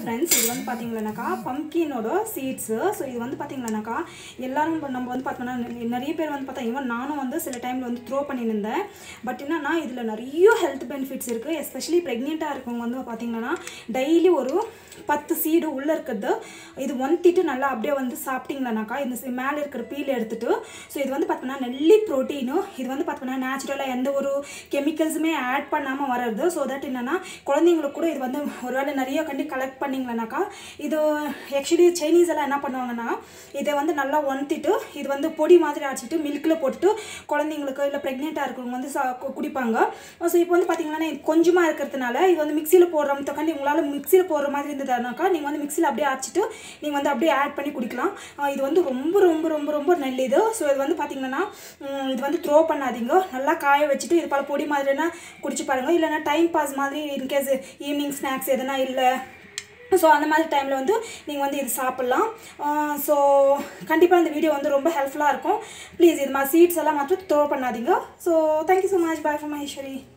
friends இது வந்து பார்த்தீங்கன்னாக்கா பம்கினோட சீட்ஸு ஸோ இது வந்து பார்த்தீங்கன்னாக்கா எல்லாரும் இப்ப நம்ம வந்து பார்த்தோம்னா நெ- நிறைய பேர் வந்து பார்த்தா ஈவன் நானும் வந்து சில டைமில் வந்து த்ரோ பண்ணியிருந்தேன் பட் என்னன்னா இதில் நிறைய ஹெல்த் பெனிஃபிட்ஸ் இருக்குது எஸ்பெஷலி ப்ரெக்னெண்ட்டாக இருக்கவங்க வந்து பார்த்தீங்கன்னா டெய்லி ஒரு பத்து சீடு உள்ளே இருக்கிறது இது ஒன்த்திட்டு நல்லா அப்படியே வந்து சாப்பிட்டீங்களானாக்கா இந்த சி- மேலே இருக்கிற பீல் எடுத்துட்டு ஸோ இது வந்து பார்த்தோம்னா நெல்லி ப்ரோட்டீனு இது வந்து பார்த்தோம்னா நேச்சுரலாக எந்த ஒரு கெமிக்கல்ஸுமே ஆட் பண்ணாமல் வர்றது ஸோ தட் என்னென்னா குழந்தைங்களுக்கு கூட இது வந்து ஒருவேளை நிறைய கண்டி கலெக்ட் பண்ணிங்களானாக்கா இது ஆக்சுவலி சைனீஸ் எல்லாம் என்ன பண்ணுவாங்கன்னா இதை வந்து நல்லா ஒன்த்திட்டு இது வந்து பொடி மாதிரி அரைச்சிட்டு மில்கில் போட்டுட்டு குழந்தைங்களுக்கு இல்லை ப்ரெக்னெண்ட்டாக இருக்கிறவங்க வந்து சா கு- குடிப்பாங்க ஸோ இப்போ வந்து பார்த்தீங்கன்னா இது கொஞ்சமாக இருக்கிறதுனால இது வந்து மிக்சியில் போடுறதுக்காண்டி உங்களால் மிக்சியில் போடுற மாதிரி இருந்ததுனாக்கா நீங்கள் வந்து மிக்சியில் அப்படியே அரைச்சிட்டு நீங்கள் வந்து அப்படியே ஆட் பண்ணி குடிக்கலாம் ஆஹ் இது வந்து ரொம்ப ரொம்ப ரொம்ப ரொம்ப நல்லது ஸோ இது வந்து பார்த்தீங்கன்னா உம், இது வந்து த்ரோ பண்ணாதீங்க நல்லா காய வச்சுட்டு இது போல் பொடி மாதிரினா குடிச்சு பாருங்க இல்லைன்னா டைம் பாஸ் மாதிரி இன்கேஸ் ஈவினிங் ஸ்நாக்ஸ் எதுனா இல்லை ஸோ அந்த மாதிரி டைமில் வந்து நீங்கள் வந்து இது சாப்பிட்லாம் ஸோ கண்டிப்பாக இந்த வீடியோ வந்து ரொம்ப ஹெல்ப்ஃபுல்லாக இருக்கும் ப்ளீஸ் இது மாதிரி சீட்ஸ் எல்லாம் மட்டும் த்ரோ பண்ணாதீங்க so thank you so much bye for Maheswari